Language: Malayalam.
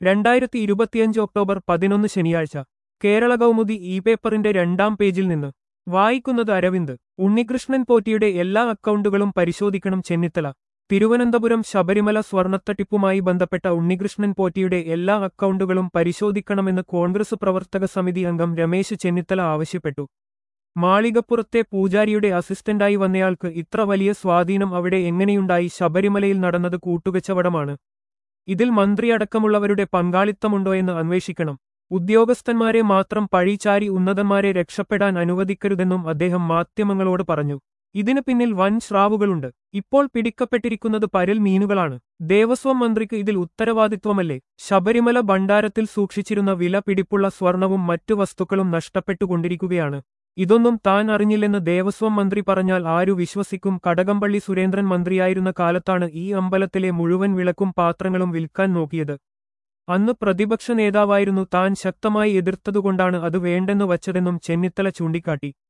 രണ്ടായിരത്തി ഇരുപത്തിയഞ്ച് ഒക്ടോബർ പതിനൊന്ന് ശനിയാഴ്ച കേരള കൗമുദി ഇ പേപ്പറിന്റെ രണ്ടാം പേജിൽ നിന്ന് വായിക്കുന്നത് അരവിന്ദ് ഉണ്ണികൃഷ്ണൻ പോറ്റിയുടെ എല്ലാ അക്കൗണ്ടുകളും പരിശോധിക്കണം ചെന്നിത്തല തിരുവനന്തപുരം ശബരിമല സ്വർണത്തട്ടിപ്പുമായി ബന്ധപ്പെട്ട ഉണ്ണികൃഷ്ണൻ പോറ്റിയുടെ എല്ലാ അക്കൗണ്ടുകളും പരിശോധിക്കണമെന്ന് കോൺഗ്രസ് പ്രവർത്തക സമിതി അംഗം രമേശ് ചെന്നിത്തല ആവശ്യപ്പെട്ടു മാളികപ്പുറത്തെ പൂജാരിയുടെ അസിസ്റ്റന്റായി വന്നയാൾക്ക് ഇത്ര വലിയ സ്വാധീനം അവിടെ എങ്ങനെയുണ്ടായി ശബരിമലയിൽ നടന്നത് കൂട്ടുകച്ചവടമാണ് ഇതിൽ മന്ത്രിയടക്കമുള്ളവരുടെ പങ്കാളിത്തമുണ്ടോയെന്ന് അന്വേഷിക്കണം ഉദ്യോഗസ്ഥന്മാരെ മാത്രം പഴിചാരി ഉന്നതന്മാരെ രക്ഷപ്പെടാൻ അനുവദിക്കരുതെന്നും അദ്ദേഹം മാധ്യമങ്ങളോട് പറഞ്ഞു ഇതിനു പിന്നിൽ വൻ ശ്രാവുകളുണ്ട് ഇപ്പോൾ പിടിക്കപ്പെട്ടിരിക്കുന്നത് പരൽ മീനുകളാണ് ദേവസ്വം മന്ത്രിക്ക് ഇതിൽ ഉത്തരവാദിത്വമല്ലേ ശബരിമല ഭണ്ഡാരത്തിൽ സൂക്ഷിച്ചിരുന്ന വില പിടിപ്പുള്ള സ്വർണവും മറ്റു വസ്തുക്കളും നഷ്ടപ്പെട്ടുകൊണ്ടിരിക്കുകയാണ് ഇതൊന്നും താൻ അറിഞ്ഞില്ലെന്ന് ദേവസ്വം മന്ത്രി പറഞ്ഞാൽ ആരു വിശ്വസിക്കും കടകംപള്ളി സുരേന്ദ്രൻ മന്ത്രിയായിരുന്ന കാലത്താണ് ഈ അമ്പലത്തിലെ മുഴുവൻ വിളക്കും പാത്രങ്ങളും വിൽക്കാൻ നോക്കിയത് അന്ന് പ്രതിപക്ഷ നേതാവായിരുന്നു താൻ ശക്തമായി എതിർത്തതുകൊണ്ടാണ് അത് വേണ്ടെന്ന് വച്ചതെന്നും ചെന്നിത്തല ചൂണ്ടിക്കാട്ടി